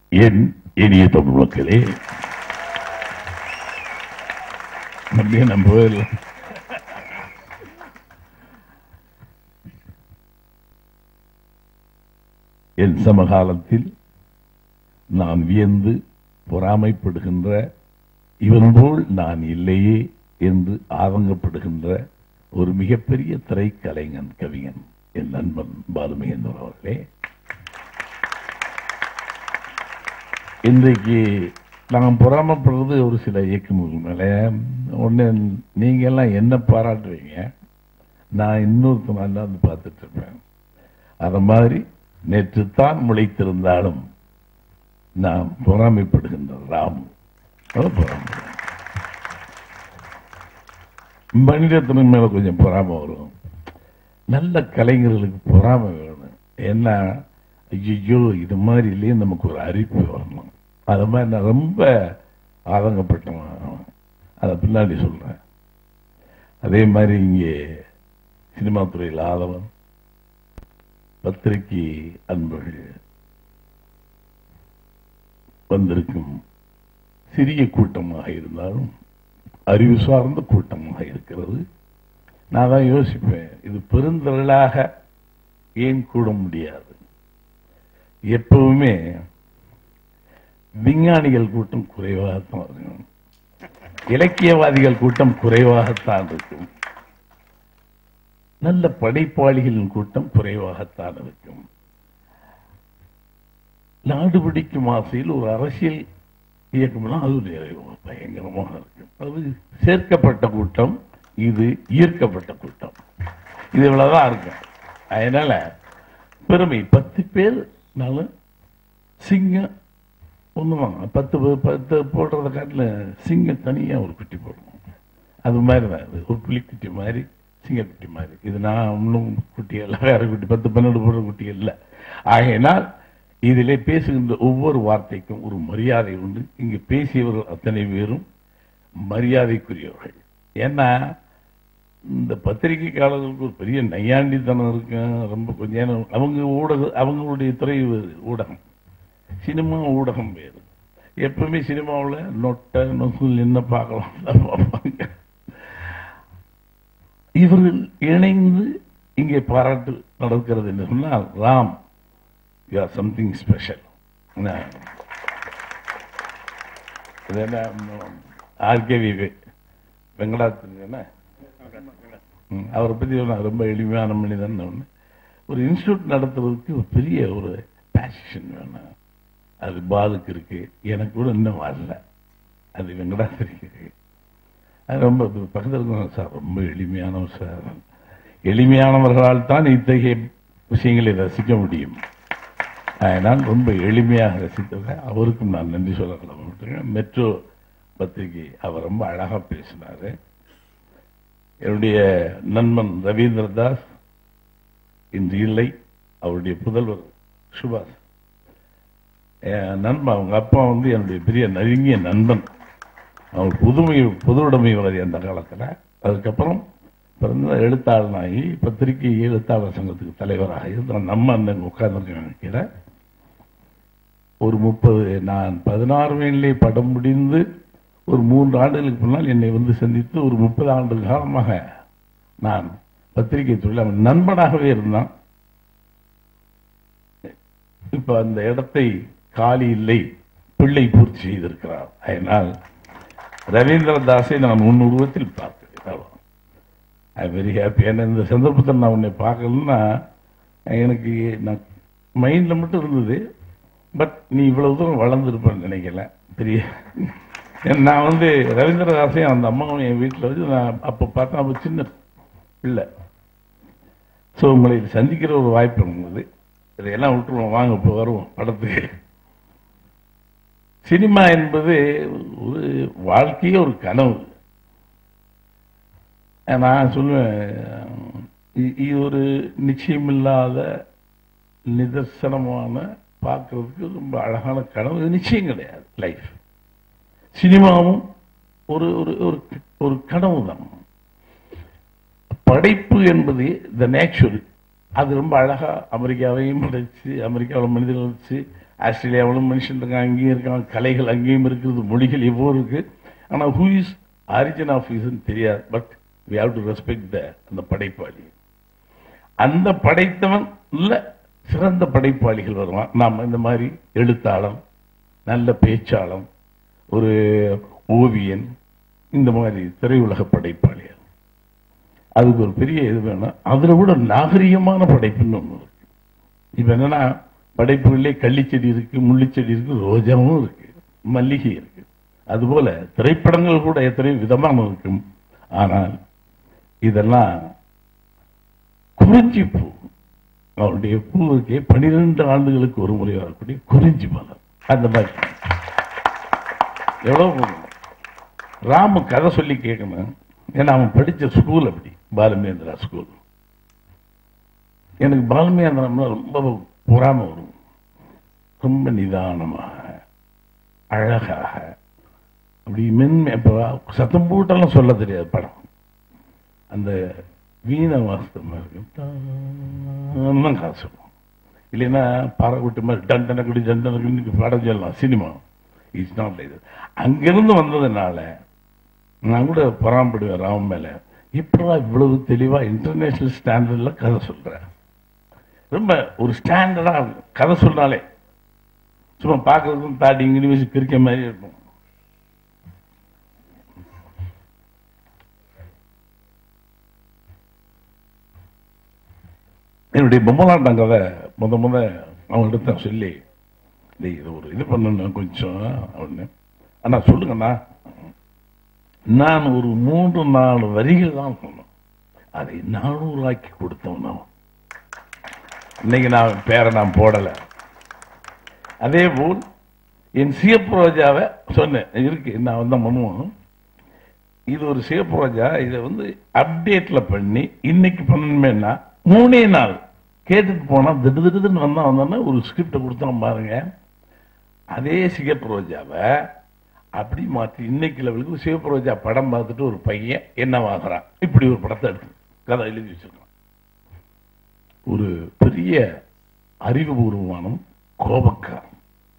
என் இனிய தமிழ் மக்களே அப்படியே நம்ம போயிடலாம் என் சமகாலத்தில் நான் வியந்து பொறாமைப்படுகின்ற இவன் போல் நான் இல்லையே என்று ஆதங்கப்படுகின்ற ஒரு மிகப்பெரிய திரைக்கலைஞன் கவிஞன் என் நண்பன் பாலுமகேந்திரன் அவர்களே இன்றைக்கு நான் பொறாமப்படுறது ஒரு சில இயக்குநர்கள் மேல ஒன்று நீங்க எல்லாம் என்ன பாராட்டுவீங்க நான் இன்னொருத்தன் நல்லா வந்து பார்த்துட்டு இருப்பேன் அத மாதிரி நேற்று தான் முளைத்திருந்தாலும் நான் பொறாமைப்படுகின்ற ராம் அதான் பொறாமை மனிதத்தின் மேல கொஞ்சம் பொறாமை வரும் நல்ல கலைஞர்களுக்கு பொறாமை வேணும் என்ன ஐயோ இது மாதிரி இல்லையே நமக்கு ஒரு அறிவு வரணும் அது மாதிரி நான் ரொம்ப ஆதங்கப்பட்டவன் அதை பின்னாடி சொல்றேன் அதே மாதிரி இங்கே சினிமா துறையில் ஆதவன் பத்திரிகை அன்பர்கள் வந்திருக்கும் சிறிய கூட்டமாக இருந்தாலும் அறிவு சார்ந்த கூட்டமாக இருக்கிறது நான் தான் யோசிப்பேன் இது பெருந்திரளாக ஏன் கூட முடியாது எப்பவுமே விஞ்ஞானிகள் கூட்டம் குறைவாகத்தான் இருக்கும் இலக்கியவாதிகள் கூட்டம் குறைவாகத்தான் இருக்கும் நல்ல படைப்பாளிகளின் கூட்டம் குறைவாகத்தான் இருக்கும் நாடு பிடிக்கும் ஆசையில் ஒரு அரசியல் இயக்கம்னா அது நிறைவு பயங்கரமாக இருக்கும் அது சேர்க்கப்பட்ட கூட்டம் இது ஈர்க்கப்பட்ட கூட்டம் இது இவ்வளவுதான் இருக்கும் அதனால பெருமை பத்து பேர் சிங்கம் ஒண்ணுதான் பத்து பே- பத்து போடுறத காட்டில் சிங்கம் தனியா ஒரு குட்டி போடுவோம் அது மாதிரி தான் இது ஒரு புலிக்குட்டி மாதிரி சிங்கக்குட்டி மாதிரி இது நான் இன்னும் குட்டி இல்லை வேற குட்டி பத்து பன்னெண்டு போடுற குட்டி இல்லை ஆகையினால் இதிலே பேசுகின்ற ஒவ்வொரு வார்த்தைக்கும் ஒரு மரியாதை உண்டு இங்கு பேசியவர்கள் அத்தனை பேரும் மரியாதைக்குரியவர்கள் ஏன்னா இந்த பத்திரிகைக்காரர்களுக்கு ஒரு பெரிய நையாண்டித்தனம் இருக்கும் ரொம்ப கொஞ்ச நேரம் அவங்க ஊடக அவங்களுடைய துறை வேறு, ஊடகம் சினிமா ஊடகம் வேறு எப்பவுமே சினிமாவில் நொட்டை நொசுல் என்ன பார்க்கலாம் தான் பார்ப்பாங்க இவர்கள் இணைந்து இங்கே பாராட்டு நடக்கிறது என்று சொன்னால் Ram you are something special இது என்ன ஆர்கேவி வெங்கடாத்து என்ன ம், அவரை பத்தி சொன்னா ரொம்ப எளிமையான மனிதன் ஒண்ணு ஒரு இன்ஸ்டியூட் நடத்துறதுக்கு ஒரு பெரிய ஒரு பேஷன் வேணும் அது பாலுக்கு இருக்கு எனக்கு கூட இன்னும் வரல அது வெங்கடாத்திரிக்கு இருக்கு அது ரொம்ப பக்கத்தில் இருக்கணும் சார் ரொம்ப எளிமையானவர் சார் எளிமையானவர்களால் தான் இத்தகைய விஷயங்களை ரசிக்க முடியும் அதனால் ரொம்ப எளிமையாக ரசித்தவர் அவருக்கும் நான் நன்றி சொல்ல கடமைப்பட்டிருக்கேன் மெட்ரோ பத்திரிகை அவர் ரொம்ப அழகா பேசினாரு என்னுடைய நண்பன் ரவீந்திரதாஸ் இன்று இல்லை அவருடைய புதல்வர் சுபாஷ் என் நண்பன் அவங்க அப்பா வந்து என்னுடைய பெரிய நெருங்கிய நண்பன் அவர் புதுமை பொது உடைமைவாதி அந்த காலத்துல அதுக்கப்புறம் பிறந்த எழுத்தாளனாகி பத்திரிகை எழுத்தாளர் சங்கத்துக்கு தலைவராக இருந்த நம்ம அண்ணன் உட்கார்ந்து நினைக்கிறேன் ஒரு முப்பது நான் பதினாறு வயதிலே படம் முடிந்து ஒரு மூன்று ஆண்டுகளுக்கு முன்னால் என்னை வந்து சந்தித்து ஒரு முப்பது ஆண்டு காலமாக நான் பத்திரிகை தொழில் அவன் நண்பனாகவே இருந்தான் இப்ப அந்த இடத்தை காலி இல்லை பிள்ளை பூர்த்தி செய்திருக்கிறார் அதனால் ரவீந்திரதாஸை நான் உன் உருவத்தில் பார்க்கிறேன் ஐ வெரி ஹாப்பி ஏன்னா இந்த சந்தர்ப்பத்தில் நான் உன்னை பார்க்கலன்னா எனக்கு நான் மைண்ட்ல மட்டும் இருந்தது பட் நீ இவ்வளவு தூரம் வளர்ந்துருப்பேன்னு நினைக்கல பெரிய ஏன்னா நான் வந்து ரவீந்திரதாஸையும் அந்த அம்மாவும் என் வீட்டில் வச்சு நான் அப்போ பார்த்தா அப்போ சின்ன பிள்ளை ஸோ உங்களை சந்திக்கிற ஒரு வாய்ப்பு இருந்தது இதையெல்லாம் விட்டுருவோம் வாங்க இப்போ வருவோம் படத்துக்கு சினிமா என்பது ஒரு வாழ்க்கையே ஒரு கனவு நான் சொல்லுவேன் இ- இது ஒரு நிச்சயமில்லாத நிதர்சனமான பார்க்கறதுக்கு ரொம்ப அழகான கனவு இது நிச்சயம் கிடையாது லைஃப் சினிமாவும் ஒரு ஒரு ஒரு ஒரு கனவு தான் படைப்பு என்பது த நேச்சுரல் அது ரொம்ப அழகா அமெரிக்காவையும் படைச்சு அமெரிக்காவில் மனிதர்கள் வச்சு ஆஸ்திரேலியாவிலும் மனுஷன் இருக்கான் அங்கேயும் இருக்கான் கலைகள் அங்கேயும் இருக்குது மொழிகள் எவ்வளோ இருக்கு ஆனா ஹூ இஸ் ஆரிஜின் ஆஃப் இஸ்ன்னு தெரியாது but we have to respect the அந்த படைப்பாளி அந்த படைத்தவன் இல்ல சிறந்த படைப்பாளிகள் வருவான் நாம இந்த மாதிரி எழுத்தாளன் நல்ல பேச்சாளன் ஒரு ஓவியன் இந்த மாதிரி திரையுலக படைப்பாளி அதுக்கு ஒரு பெரிய இது வேணும் அதுல விட நாகரிகமான படைப்புன்னு ஒண்ணு இருக்கு இப்ப என்னன்னா படைப்புகளிலே கள்ளிச்செடி இருக்கு முள்ளிச்செடி இருக்கு ரோஜாவும் இருக்கு மல்லிகை இருக்கு அதுபோல திரைப்படங்கள் கூட எத்தனை விதமான இருக்கும் ஆனால் இதெல்லாம் குறிஞ்சி பூ அவருடைய பூவுக்கே பனிரெண்டு ஆண்டுகளுக்கு ஒரு முறை வரக்கூடிய குறிஞ்சி மலர் அந்த மாதிரி எவ்வளவு போகணும் ராமு கதை சொல்லி கேட்கணும் ஏன்னா அவன் படிச்ச ஸ்கூல் அப்படி பாலமேந்திரா ஸ்கூல் எனக்கு பாலமேந்திரம்னா ரொம்ப பொறாம வரும் ரொம்ப நிதானமாக அழகாக அப்படி மென்மை இப்போ சத்தம் போட்டெல்லாம் சொல்ல தெரியாது படம் அந்த வீண வாஸ்தமா இருக்கும் தான் காசு சொல்லுவோம் இல்லைன்னா பாறைக்குட்டி மாதிரி டண்டனக்குடி டண்டனக்குடி படம் சொல்லலாம் சினிமா இட்ஸ் நாட் லைக் அங்கிருந்து வந்ததுனால நான் கூட பொறாமப்படுவேன் ராமன் மேல இப்படா இவ்வளவு தெளிவா இன்டர்நேஷனல் ஸ்டாண்டர்ட்ல கதை சொல்றேன் ரொம்ப ஒரு ஸ்டாண்டர்டா கதை சொன்னாலே சும்மா பார்க்கறதுக்கும் தாடி இங்கிலி வச்சு கிரிக்க மாதிரி இருக்கும் என்னுடைய பொம்மலாட்டம் கதை முத முத அவங்கள்ட்ட சொல்லி டேய் இது ஒரு இது பண்ணணும் கொஞ்சம் அப்படின்னு அண்ணா சொல்லுங்கண்ணா நான் ஒரு மூன்று நாலு வரிகள் தான் சொன்னேன் அதை நானூறாக்கி கொடுத்தவன் அவன் இன்னைக்கு நான் பேரை நான் போடல அதே போல் என் சிவப்பு ரோஜாவை சொன்னேன் இருக்கு நான் வந்து பண்ணுவோம் இது ஒரு சிவப்பு ரோஜா இதை வந்து அப்டேட்ல பண்ணி இன்னைக்கு பண்ணணுமேனா மூணே நாள் கேட்டுட்டு போனா திடு திடுன்னு வந்தா வந்தோன்னா ஒரு ஸ்கிரிப்டை கொடுத்தான் பாருங்க அதே சிகப்பு ரோஜாவை அப்படி மாற்றி இன்னைக்கு லெவலுக்கு சிவப்பு ரோஜா படம் பார்த்துட்டு ஒரு பையன் என்னவாகிறான் இப்படி ஒரு படத்தை எடுத்து கதை எழுதி வச்சிருக்கான் ஒரு பெரிய அறிவுபூர்வமான கோபக்காரன்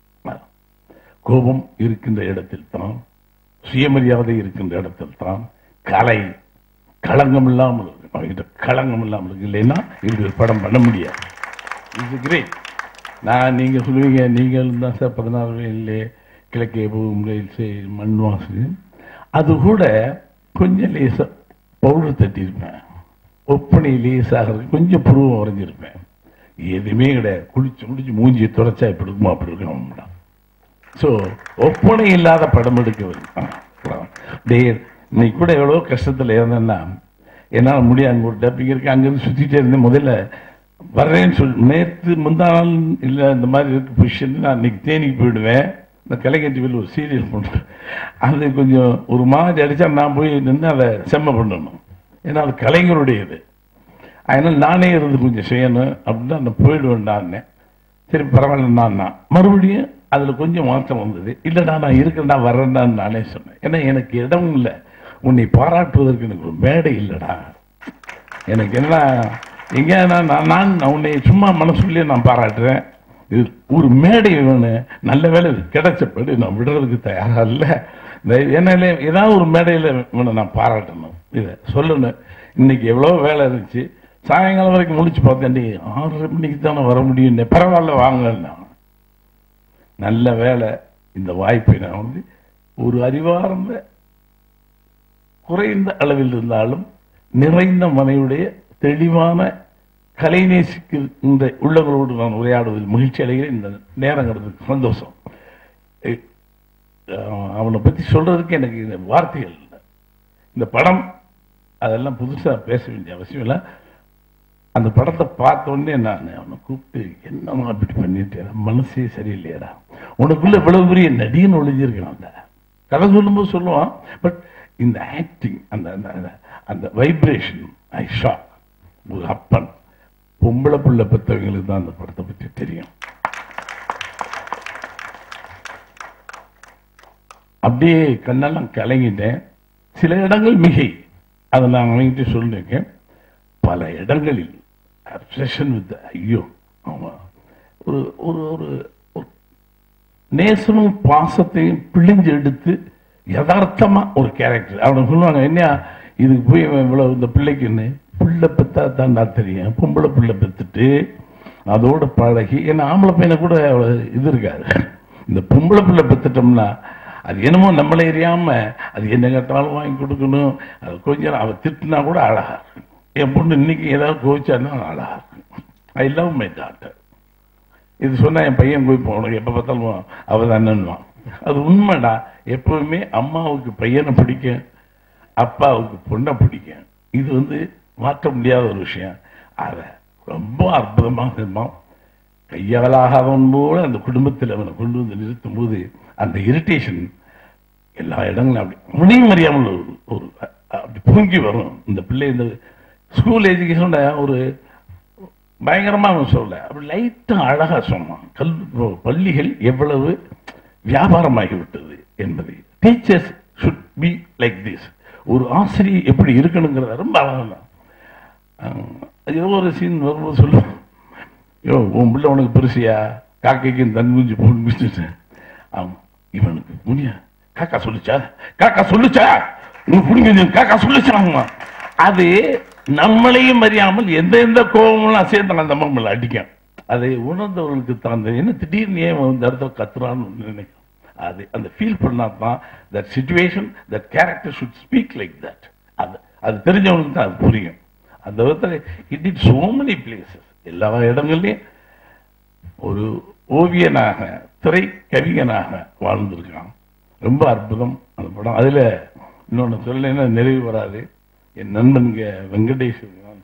கோபம் இருக்கின்ற இடத்தில் தான் சுயமரியாதை இருக்கின்ற இடத்தில் தான் கலை களங்கம் இல்லாமல் இருக்கு அவங்கிட்ட களங்கம் இல்லாமல் இருக்கு இல்லைன்னா இப்படி ஒரு படம் பண்ண முடியாது இட்ஸ் கிரேட் நான் நீங்க சொல்லுவீங்க நீங்கள் தான் சார் பதினாறு வயதிலே கிழக்கே போகும் ரயில் மண் வாசு அது கூட கொஞ்சம் லேசா பவுடர் தட்டியிருப்பேன் ஒப்பனை லேசாகிறது கொஞ்சம் புருவம் வரைஞ்சிருப்பேன் எதுவுமே கிடையாது குளிச்சு முடிச்சு மூஞ்சியை துடைச்சா இப்படி இருக்குமா அப்படி இருக்கணும் ஸோ ஒப்பனை இல்லாத படம் எடுக்க டே இன்னைக்கு கூட எவ்வளோ கஷ்டத்தில் இருந்தேன்னா என்னால் முடியும் அங்கே ஒரு டப்பிங் இருக்கு அங்கேருந்து சுற்றிட்டே இருந்தேன் முதல்ல வர்றேன்னு சொல்லி நேற்று முந்தா நாள் இல்லை இந்த மாதிரி இருக்கு பொசிஷன் நான் இன்னைக்கு தேனிக்கு போயிடுவேன் இந்த கலைஞர் டிவியில் ஒரு சீரியல் பண்ணுறேன் அது கொஞ்சம் ஒரு மாதிரி அடித்தா நான் போய் நின்று அதை செம்ம பண்ணணும் ஏன்னா அது கலைஞருடையது அதனால நானே இருந்து கொஞ்சம் செய்யணும் அப்படின்னு நான் போயிடுவேன் நான் சரி பரவாயில்ல நான் நான் மறுபடியும் அதில் கொஞ்சம் மாற்றம் வந்தது இல்லைடா நான் இருக்கிறேன்டா வர்றேன்டான்னு நானே சொன்னேன் ஏன்னா எனக்கு இடம் இல்லை உன்னை பாராட்டுவதற்கு எனக்கு ஒரு மேடை இல்லைடா எனக்கு என்ன எங்க நான் நான் உன்னை சும்மா மனசுக்குள்ளேயே நான் பாராட்டுறேன் இது ஒரு மேடை வேணும் நல்ல வேலை இது கிடைச்சபடி நான் விடுறதுக்கு தயாரா இல்லை ஏன்னா ஏதாவது ஒரு மேடையில் இவனை நான் பாராட்டணும் இதை சொல்லணும் இன்னைக்கு எவ்வளோ வேலை இருந்துச்சு சாயங்காலம் வரைக்கும் முடிச்சு பார்த்தேன் ஆறரை மணிக்கு தானே வர முடியும் பரவாயில்ல வாங்கன்னா நல்ல வேலை இந்த வாய்ப்பை நான் வந்து ஒரு அறிவார்ந்த குறைந்த அளவில் இருந்தாலும் நிறைந்த மனையுடைய தெளிவான கலைநேசிக்கு இந்த உள்ளவர்களோடு நான் உரையாடுவதில் மகிழ்ச்சி அடைகிறேன் இந்த நேரம் கிடைத்ததுக்கு சந்தோஷம் அவனை பத்தி சொல்றதுக்கு எனக்கு இந்த வார்த்தைகள் இல்லை இந்த படம் அதெல்லாம் புதுசா பேச வேண்டிய அவசியம் இல்லை அந்த படத்தை பார்த்த உடனே நான் அவனை கூப்பிட்டு என்னமா இப்படி பண்ணிட்டேன் மனசே சரியில்லையாடா உனக்குள்ள இவ்வளவு பெரிய நடிகன் ஒளிஞ்சிருக்கான் கதை சொல்லும்போது சொல்லுவான் பட் இந்த ஆக்டிங் அந்த அந்த வைப்ரேஷன் ஐ ஷா ஒரு அப்பன் பொம்பளை புள்ள பெற்றவங்களுக்கு தான் அந்த படத்தை பற்றி தெரியும் அப்படியே கண்ணெல்லாம் கலங்கிட்டேன் சில இடங்கள் மிகை அதை நான் அவங்ககிட்ட சொல்லிருக்கேன் பல இடங்களில் அப்சஷன் வித் ஐயோ ஆமா ஒரு ஒரு ஒரு நேசமும் பாசத்தையும் பிழிஞ்சு எடுத்து யதார்த்தமா ஒரு கேரக்டர் அவனை சொல்லுவாங்க என்ன இதுக்கு போய் இவன் இவ்வளவு இந்த பிள்ளைக்குன்னு பிள்ளை பெத்தா தான்டா தெரியும் பொம்பளை பிள்ளை பெத்துட்டு அதோட பழகி ஏன்னா ஆம்பளை பையனை கூட அவ்வளவு இது இருக்காது இந்த பொம்பளை பிள்ளை பெத்துட்டோம்னா அது என்னமோ நம்மளை எரியாம அது என்ன கேட்டாலும் வாங்கி கொடுக்கணும் அது கொஞ்சம் அவ திட்டினா கூட அழகா இருக்கும். என் பொண்ணு இன்னைக்கு ஏதாவது கோவிச்சான்னா அழகா இருக்கும் ஐ லவ் மை டாட்டர் இது சொன்னா என் பையன் போய் போகணும் எப்ப பார்த்தாலும் அவ தானேன்னுவான் அது உண்மைடா எப்பவுமே அம்மாவுக்கு பையனை பிடிக்கும் அப்பாவுக்கு பொண்ணை பிடிக்கும் இது வந்து மாற்ற முடியாத ஒரு விஷயம் அத ரொம்ப அற்புதமாக இருப்பான் கையாலாகாதவன் போல அந்த குடும்பத்தில் அவனை கொண்டு வந்து நிறுத்தும் போது அந்த இரிட்டேஷன் எல்லா இடங்களும் அப்படி முடியும் அறியாமல் ஒரு ஒரு அ- அப்படி பொங்கி வரும் இந்த பிள்ளை இந்த ஸ்கூல் எஜுகேஷனோட ஒரு பயங்கரமா அவன் சொல்ல அப்படி லைட்டா அழகா சொன்னான் கல் பள்ளிகள் எவ்வளவு வியாபாரமாகி விட்டது என்பதை teachers should be like this ஒரு ஆசிரியர் எப்படி இருக்கணுங்கிறத ரொம்ப அழகா தான். ஆஹ், ஏதோ ஒரு சீன் வரும்போது சொல்லுவான் யோ உன் பிள்ளை உனக்கு பெருசியா காக்கைக்கு தன் குஞ்சு பொன் குஞ்சு அவன் இவனுக்கு புனியா காக்கா சொல்லுச்சா காக்கா சொல்லுச்சா உன் புடிங்க காக்கா சொல்லுச்சா அது நம்மளையும் அறியாமல் எந்த எந்த கோபமெல்லாம் சேர்ந்து அந்த நம்மளை அடிக்கும் அதை உணர்ந்தவர்களுக்கு தான் அந்த என்ன திடீர்னு ஏன் இந்த இடத்துல கத்துறான்னு நினைக்கும் அது அந்த ஃபீல் பண்ணா தான் that situation that character should speak like that அது அது தெரிஞ்சவனுக்கு தான் அது புரியும் அந்த விதத்தில் it it so many places எல்லா இடங்கள்லையும் ஒரு ஓவியனாக திரை கவிஞனாக வாழ்ந்திருக்கான் ரொம்ப அற்புதம் அந்த படம் அதுல இன்னொன்னு சொல்லலைன்னா நிறைவு வராது என் நண்பன் இங்க வெங்கடேஷ் இருக்கான்.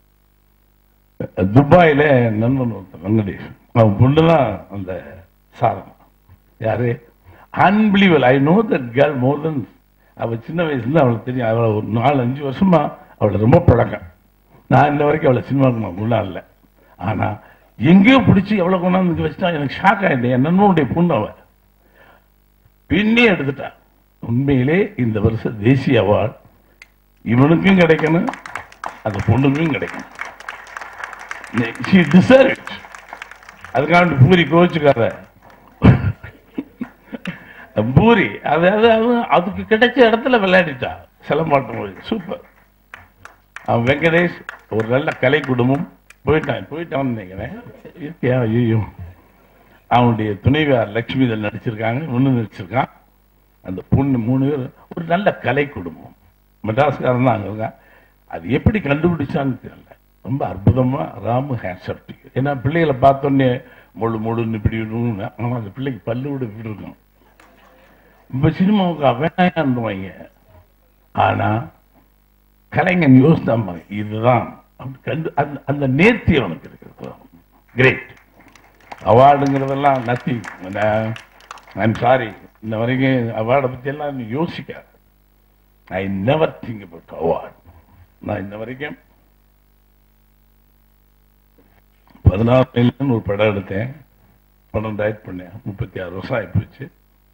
துபாயில என் நண்பன் ஒருத்தன் வெங்கடேஷ் அவன் பொண்ணுதான் அந்த சாதனம் யாரு unbelievable I know that girl more then அவ சின்ன வயசுல இருந்து அவளுக்கு தெரியும் அவளை ஒரு நாலு அஞ்சு வருஷமா அவளை ரொம்ப பழக்கம் நான் இன்ன வரைக்கும் அவளை சினிமாவுக்கு நான் கொண்டா இல்லை ஆனா எங்கேயோ பிடிச்சி எவ்வளவு கொண்டாந்து வச்சுட்டா எனக்கு ஷாக் ஆயிட்டேன் என் நண்பனுடைய பொண்ணு அவ பின்னே எடுத்துட்டா உண்மையிலே இந்த வருஷம் தேசிய அவார்டு இவனுக்கும் கிடைக்கணும் அந்த பொண்ணுக்கும் கிடைக்கணும் she deserve it அதுக்காண்டி பூரி கோச்சுக்காத பூரி அது அது அது- அதுக்கு கிடைச்ச இடத்துல விளையாடிட்டா சிலம்பாட்டம் போய் சூப்பர் அவன் வெங்கடேஷ் ஒரு நல்ல கலை குடும்பம் போயிட்டான் போயிட்டான்னு நினைக்கிறேன் இருக்கியா ஐயோ அவனுடைய துணைவியார் லட்சுமி இதில் நடிச்சிருக்காங்க ஒன்று நடிச்சிருக்கான் அந்த பொண்ணு மூணு பேர் ஒரு நல்ல கலை குடும்பம் மெட்ராஸ்காரன் தான் அங்கே இருக்கான் அது எப்படி கண்டுபிடிச்சான்னு தெரியல ரொம்ப அற்புதமா ராமு ஹேண்ட்ஸப் ஏன்னா பிள்ளைகளை பார்த்தோன்னே முழு முழுன்னு இப்படி விடணும்னு ஆனால் அந்த பிள்ளைக்கு பல்லு விட இப்படி இருக்கும் இப்ப சினிமாவுக்கு வேணாண்டுவாங்க ஆனா கலைஞன் யோசித்தான் பாருங்க, இதுதான் அப்படி கண்டு அந்த அந்த நேர்த்தி அவனுக்கு இருக்கிறது கிரேட் அவார்டுங்கிறதெல்லாம் நத்திங் ஐம் சாரி இந்த வரைக்கும் அவார்டை பத்தி எல்லாம் நீ யோசிக்காத I never think about award நான் இந்த வரைக்கும் பதினாறு மைல்னு ஒரு படம் எடுத்தேன் படம் டைரக்ட் பண்ணேன் முப்பத்தி ஆறு வருஷம் ஆயிப்போச்சு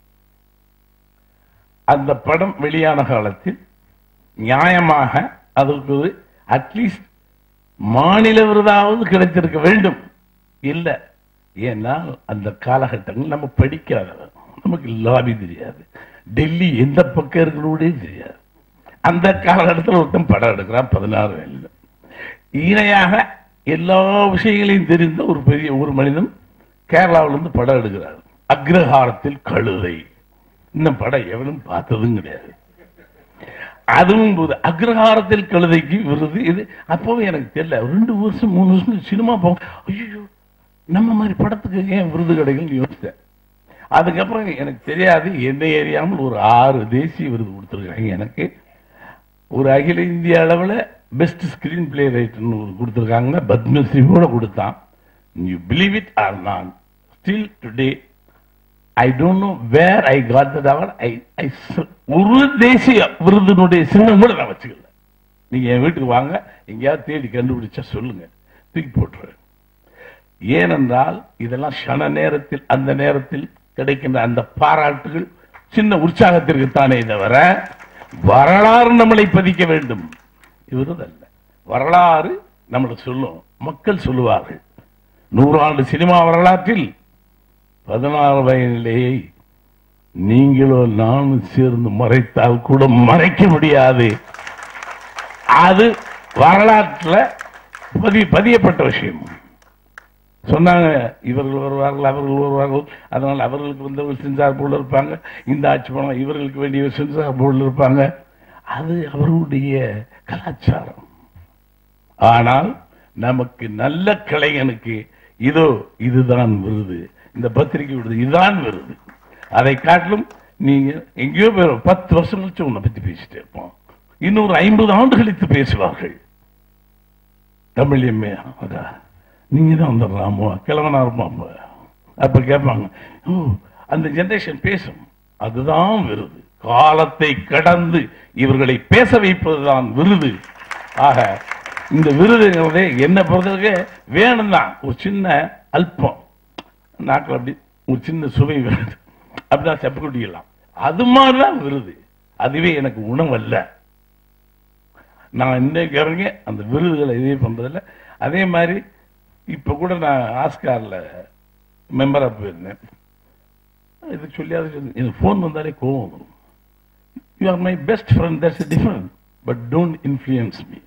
அந்த படம் வெளியான காலத்தில் நியாயமாக அதற்கு ஒரு அட்லீஸ்ட் மாநில விருதாவது கிடைத்திருக்க வேண்டும் இல்ல ஏன்னா அந்த காலகட்டங்கள் நம்ம படிக்காதவன் நமக்கு லாபி தெரியாது டெல்லி எந்த பக்கம் இருக்கிறோடே தெரியாது அந்த காலகட்டத்தில் ஒருத்தன் படம் எடுக்கிறான் பதினாறு வயதுல இணையாக எல்லா விஷயங்களையும் தெரிந்த ஒரு பெரிய ஒரு மனிதன் கேரளாவிலிருந்து படம் எடுக்கிறார் அக்ரஹாரத்தில் கழுதை இந்த படம் எவனும் பார்த்ததும் கிடையாது அதுவும் போது அக்ரஹாரத்தில் கழுதைக்கு விருது இது அப்பவே எனக்கு தெரியல ரெண்டு வருஷம் மூணு வருஷம் சினிமா போ ஐயோ நம்ம மாதிரி படத்துக்கு ஏன் விருது கிடைக்கும்னு யோசித்தேன் அதுக்கப்புறம் எனக்கு தெரியாது எந்த ஏரியாமல் ஒரு ஆறு தேசிய விருது கொடுத்துருக்காங்க எனக்கு ஒரு அகில இந்திய அளவில் பெஸ்ட் ஸ்கிரீன் பிளே ரைட்டர்னு ஒரு கொடுத்துருக்காங்க பத்மஸ்ரீ கூட கொடுத்தான் யூ பிலீவ் இட் ஆர் நான் still today I don't know where I got that அவர் ஐ ஐ ஒரு தேசிய விருதினுடைய சின்னம் கூட நான் வச்சுக்கல நீங்க என் வீட்டுக்கு வாங்க எங்கேயாவது தேடி கண்டுபிடிச்சா சொல்லுங்க தூக்கி போட்டுருவேன் ஏனென்றால் இதெல்லாம் சன நேரத்தில் அந்த நேரத்தில் கிடைக்கின்ற அந்த பாராட்டுகள் சின்ன உற்சாகத்திற்கு தானே தவிர வரலாறு நம்மளை பதிக்க வேண்டும் இவரதல்ல வரலாறு நம்மளை சொல்லும் மக்கள் சொல்லுவார்கள் நூறாண்டு சினிமா வரலாற்றில் பதினாறு வயதிலேயே நீங்களோ நானும் சேர்ந்து மறைத்தால் கூட மறைக்க முடியாது அது வரலாற்றில் பதிய பதியப்பட்ட விஷயம் சொன்னாங்க இவர்கள் வருவார்கள் அவர்கள் வருவார்கள் அதனால் அவர்களுக்கு வந்தவர்கள் சென்சார் போல இருப்பாங்க இந்த ஆட்சி பணம் இவர்களுக்கு வேண்டிய சென்சார் போல இருப்பாங்க அது அவர்களுடைய கலாச்சாரம் ஆனால் நமக்கு நல்ல கலைஞனுக்கு இதோ இதுதான் விருது இந்த பத்திரிகை விருது இதுதான் விருது அதை காட்டிலும் நீங்க எங்கேயோ போய் ஒரு பத்து வருஷம் கழிச்சு உன்னை பத்தி பேசிட்டே இருப்போம் இன்னொரு ஐம்பது ஆண்டு கழித்து பேசுவார்கள் தமிழ் எம்ஏ அதா நீங்க தான் வந்துடுறாமோ கிழவனா இருப்பான் அப்ப கேட்பாங்க ஓ அந்த ஜெனரேஷன் பேசும் அதுதான் விருது காலத்தை கடந்து இவர்களை பேச வைப்பதுதான் விருது ஆக இந்த விருதுங்கிறதே என்ன பொறுத்தவரைக்கு வேணும் தான் ஒரு சின்ன அல்பம் நாக்கில் அப்படி ஒரு சின்ன சுவை வேணும் அப்படிதான் செப்ப குடிக்கலாம் அது மாதிரிதான் விருது அதுவே எனக்கு உணவல்ல நான் இன்னைக்கு இறங்கி அந்த விருதுகளை இதே பண்றதில்ல அதே மாதிரி இப்ப கூட நான் ஆஸ்கார்ல மெம்பரா போயிருந்தேன் இது சொல்லி அது சொல்லி எனக்கு ஃபோன் வந்தாலே கோவம் வரும் you are my best friend that's different but don't influence me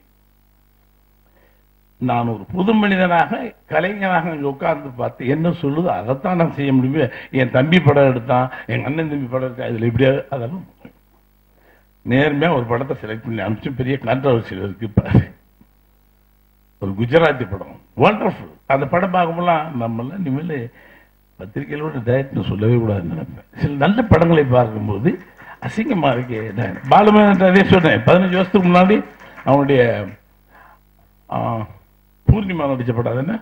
நான் ஒரு புது மனிதனாக கலைஞனாக அங்க உட்கார்ந்து பார்த்து என்ன சொல்லுதோ அதைத்தான் நான் செய்ய முடியுமே என் தம்பி படம் எடுத்தான் எங்க அண்ணன் தம்பி படம் எடுத்தான் இதுல எப்படியா அதெல்லாம் நேர்மையா ஒரு படத்தை செலக்ட் பண்ணி அனுப்பிச்சு பெரிய கான்ட்ரவர்சியில் இருக்கு பாரு ஒரு குஜராத்தி படம் வண்டர்ஃபுல் அந்த படம் பார்க்கும்போதெல்லாம் நம்மளாம் இனிமேல் பத்திரிகையிலோட டயட்னு சொல்லவே கூடாதுன்னு நினைப்பேன் சில நல்ல படங்களை பார்க்கும்போது அசிங்கமா இருக்கு பாலுமேன் அதே சொன்னேன் பதினஞ்சு வருஷத்துக்கு முன்னாடி அவனுடைய ஆ, பூர்ணிமா நடிச்ச படம் அது என்ன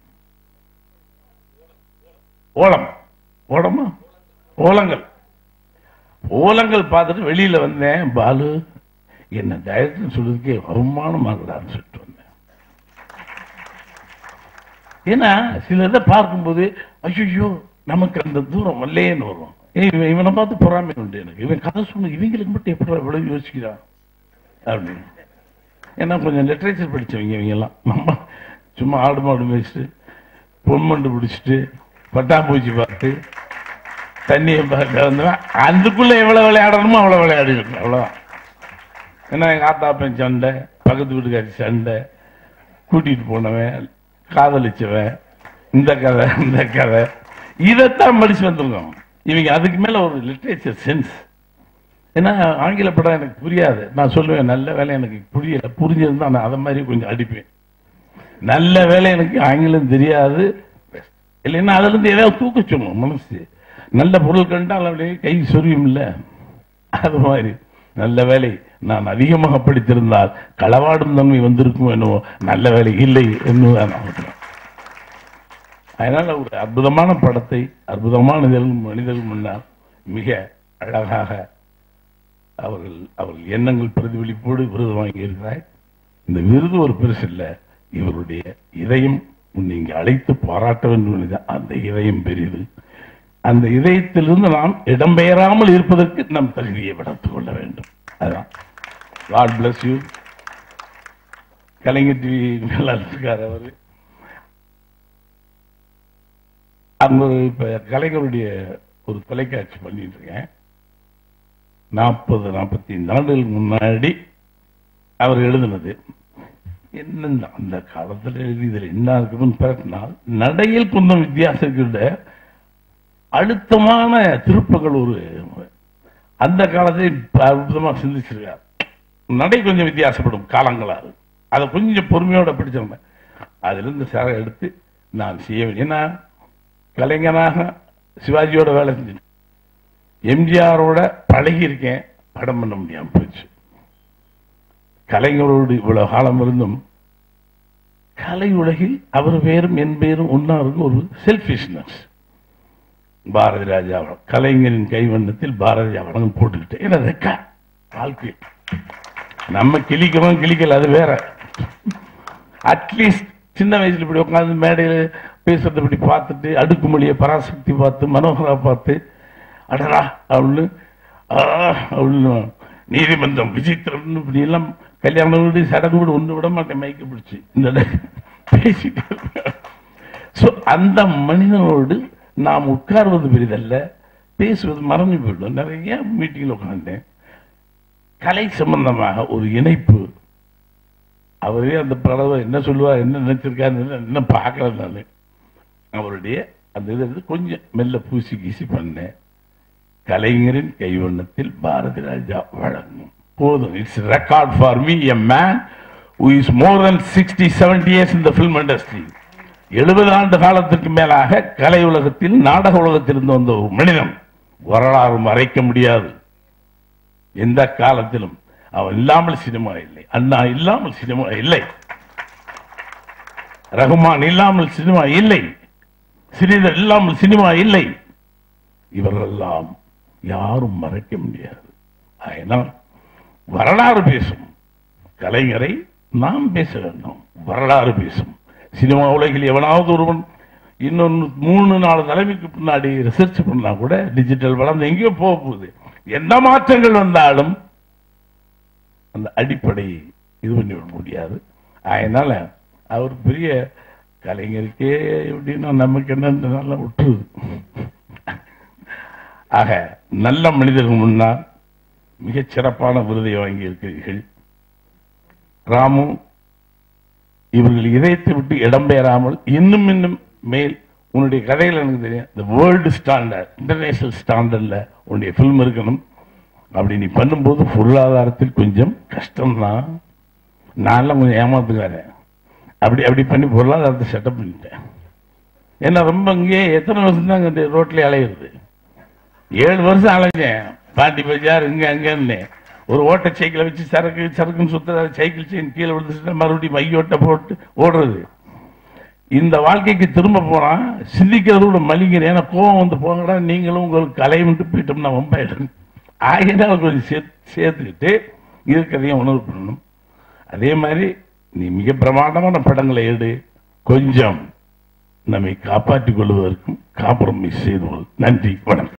ஓலம் ஓலமா ஓலங்கள் ஓலங்கள் பார்த்துட்டு வெளியில வந்தேன் பாலு என்ன டயட்னு சொல்றதுக்கே அவமானம் ஆகலான்னு சொல்லிட்டு வந்தேன் ஏன்னா சில இதை பார்க்கும்போது ஐயோ நமக்கு அந்த தூரம் வரலேன்னு வரும் ஏய், இவன் இவனை பார்த்து பொறாமை உண்டு எனக்கு இவன் கதை சொன்ன இவங்களுக்கு மட்டும் எப்படி இவ்வளவு யோசிக்கிறான் அப்படின்னு ஏன்னா கொஞ்சம் லிட்ரேச்சர் படிச்சவங்க இவங்க எல்லாம் நம்ம சும்மா ஆடு மாடு மேய்ச்சிட்டு பொன்மண்டு பிடிச்சிட்டு பட்டாம்பூச்சி பார்த்து தண்ணியை பார்க்க வந்தவன் அதுக்குள்ள எவ்வளவு விளையாடணுமோ அவ்வளவு விளையாடிருக்கணும் அவ்வளவுதான் ஏன்னா எங்க ஆத்தாப்பன் சண்டை பக்கத்து வீட்டுக்காரி சண்டை கூட்டிட்டு போனவன் காதலிச்சவன் இந்த கதை இந்த கதை இதைத்தான் படிச்சு வந்திருக்கோம் இவங்க அதுக்கு மேல ஒரு லிட்ரேச்சர் சென்ஸ் ஏன்னா ஆங்கில படம் எனக்கு புரியாது நான் சொல்லுவேன் நல்ல வேலை எனக்கு புரியல புரிஞ்சிருந்தா நான் அதை மாதிரி கொஞ்சம் அடிப்பேன் நல்ல வேலை எனக்கு ஆங்கிலம் தெரியாது இல்லைன்னா அதுல இருந்து ஏதாவது தூக்க சொல்லும் மனசு நல்ல பொருள் கண்டால் அப்படியே கை சொரியும் இல்ல அது மாதிரி நல்ல வேலை நான் அதிகமாக படித்திருந்தால் களவாடும் தன்மை வந்திருக்கும் என்னவோ நல்ல வேலை இல்லை என்னுதான் நான் சொல்றேன். அதனால ஒரு அற்புதமான படத்தை அற்புதமான மனிதர்கள் மனிதர்கள் முன்னால் மிக அழகாக அவர்கள் அவர்கள் எண்ணங்கள் பிரதிபலிப்போடு விருது வாங்கி இருக்கிறாய் இந்த விருது ஒரு பெருசு இல்ல இவருடைய இதயம் உன்னை இங்கு அழைத்து பாராட்ட வேண்டும் என்கிற அந்த இதயம் பெரியது அந்த இதயத்திலிருந்து நாம் இடம்பெயராமல் இருப்பதற்கு நம் தகுதியை வளர்த்துக் கொள்ள வேண்டும் அதான் God bless you Kalaignar TV நல்லா இருக்கார் அவரு அங்க ஒரு இப்ப கலைஞருடைய ஒரு தொலைக்காட்சி பண்ணிட்டு இருக்கேன் நாற்பது நாற்பத்தி ஐந்து ஆண்டுகளுக்கு முன்னாடி அவர் எழுதினது என்ன அந்த காலத்தில் எழுதியதில் என்ன இருக்குன்னு பிறட்டினால் நடையில் கொஞ்சம் வித்தியாசம் இருக்கின்ற அழுத்தமான திருப்பங்கள் ஒரு அந்த காலத்தை இப்ப அற்புதமா சிந்திச்சிருக்கார் நடை கொஞ்சம் வித்தியாசப்படும் காலங்களால் அதை கொஞ்சம் பொறுமையோட பிடிச்சவங்க அதிலிருந்து சார எடுத்து நான் செய்ய வேண்டும் ஏன்னா கலைஞனாக சிவாஜியோட வேலை செஞ்சேன் எம்ஜிஆரோட பழகி இருக்கேன் படம் பண்ண முடியாம போச்சு கலைஞரோடு இவ்வளவு காலம் இருந்தும் கலை உலகில் அவர் பேரும் என் பேரும் ஒன்னா இருக்கும் ஒரு செல்பிஷ்னஸ் பாரதி ராஜா வணக்கம். கலைஞரின் கைவண்ணத்தில் பாரதி வணக்கம் போட்டுக்கிட்டேன் ஏன்னா ரெக்கார்ட் வாழ்க்கை நம்ம கிளிக்கிறோம் கிளிக்கல அது வேற அட்லீஸ்ட் சின்ன வயசுல இப்படி உட்காந்து மேடையில் பேசுறத இப்படி பார்த்துட்டு அடுக்குமொழியை பராசக்தி பார்த்து மனோகரா பார்த்து அடரா அப்படின்னு ஆ அப்படின்னு நீதிமன்றம் விசித்திரம் இப்படி எல்லாம் கல்யாண வீடு சடங்கு வீடு ஒண்ணு விட மாட்டேன் மைக்க பிடிச்சு இந்த பேசிட்டு ஸோ அந்த மனிதனோடு நாம் உட்கார்வது பெரிதல்ல பேசுவது மறந்து போயிடும் நிறைய மீட்டிங்ல உட்கார்ந்தேன் கலை சம்பந்தமாக ஒரு இணைப்பு அவரே அந்த பிரதவ என்ன சொல்லுவார் என்ன நினைச்சிருக்காரு என்ன பார்க்கல நான் அவருடைய அந்த இதை வந்து கொஞ்சம் மெல்ல பூசி கீசி பண்ணேன் கலைஞரின் கைவண்ணத்தில் பாரதி ராஜா வழங்கும் போதும் it's record for me a man who is more than 60 70 years in the film industry எழுபது ஆண்டு காலத்துக்கு மேலாக கலை உலகத்தில் நாடக உலகத்தில் இருந்து வந்த ஒரு மனிதன் வரலாறு மறைக்க முடியாது எந்த காலத்திலும் அவன் இல்லாமல் சினிமா இல்லை அண்ணா இல்லாமல் சினிமா இல்லை ரகுமான் இல்லாமல் சினிமா இல்லை சிறிதர் இல்லாமல் சினிமா இல்லை இவரெல்லாம் யாரும் மறைக்க முடியாது அதனால் வரலாறு பேசும் கலைஞரை நாம் பேச வேண்டும் வரலாறு பேசும் சினிமா உலகில் எவனாவது ஒருவன் இன்னொன்று மூணு நாலு தலைமைக்கு பின்னாடி ரிசர்ச் பண்ணா கூட டிஜிட்டல் வளர்ந்து எங்கேயோ போக போகுது எந்த மாற்றங்கள் வந்தாலும் அந்த அடிப்படை இது பண்ணி விட முடியாது அதனால அவர் பெரிய கலைஞருக்கே எப்படின்னா நமக்கு என்ன நல்லா விட்டுருது ஆக நல்ல மனிதர்கள் முன்னால் மிகச் சிறப்பான விருதை வாங்கி இருக்கிறீர்கள் ராமு இவர்கள் இதயத்தை விட்டு இடம்பெயராமல் இன்னும் இன்னும் மேல் உன்னுடைய கதைகள் எனக்கு தெரியும் இந்த வேர்ல்டு ஸ்டாண்டர்ட் இன்டர்நேஷனல் ஸ்டாண்டர்ட்ல உன்னுடைய ஃபில்ம் இருக்கணும் அப்படி நீ பண்ணும்போது பொருளாதாரத்தில் கொஞ்சம் கஷ்டம்தான் நான்லாம் கொஞ்சம் ஏமாத்துக்காரன் அப்படி அப்படி பண்ணி பொருளாதாரத்தை செட்டப் பண்ணிட்டேன் ஏன்னா ரொம்ப இங்கே எத்தனை வருஷம் தான் இந்த ரோட்ல அலையிறது ஏழு வருஷம் அலைஞ்சேன் பாண்டி பஜார் இங்க அங்கன்னு ஒரு ஓட்ட சைக்கிளை வச்சு சரக்கு சரக்குன்னு சுத்துற சைக்கிள் செயின் கீழே விழுந்துச்சுன்னா மறுபடியும் மையோட்ட போட்டு ஓடுறது இந்த வாழ்க்கைக்கு திரும்ப போனா சிந்திக்கிறது கூட மலிங்கிற ஏன்னா கோவம் வந்து போங்கடா நீங்களும் உங்களுக்கு கலையும்ட்டு போயிட்டோம்னா வம்பாயிடும் ஆகினால கொஞ்சம் சேர்த்து சேர்த்துக்கிட்டு இருக்கிறதையும் உணர்வு பண்ணணும் அதே மாதிரி நீ மிக பிரமாண்டமான படங்களை எடு கொஞ்சம் நம்மை காப்பாற்றிக் கொள்வதற்கும் காம்ப்ரமைஸ் செய்து கொள் நன்றி வணக்கம்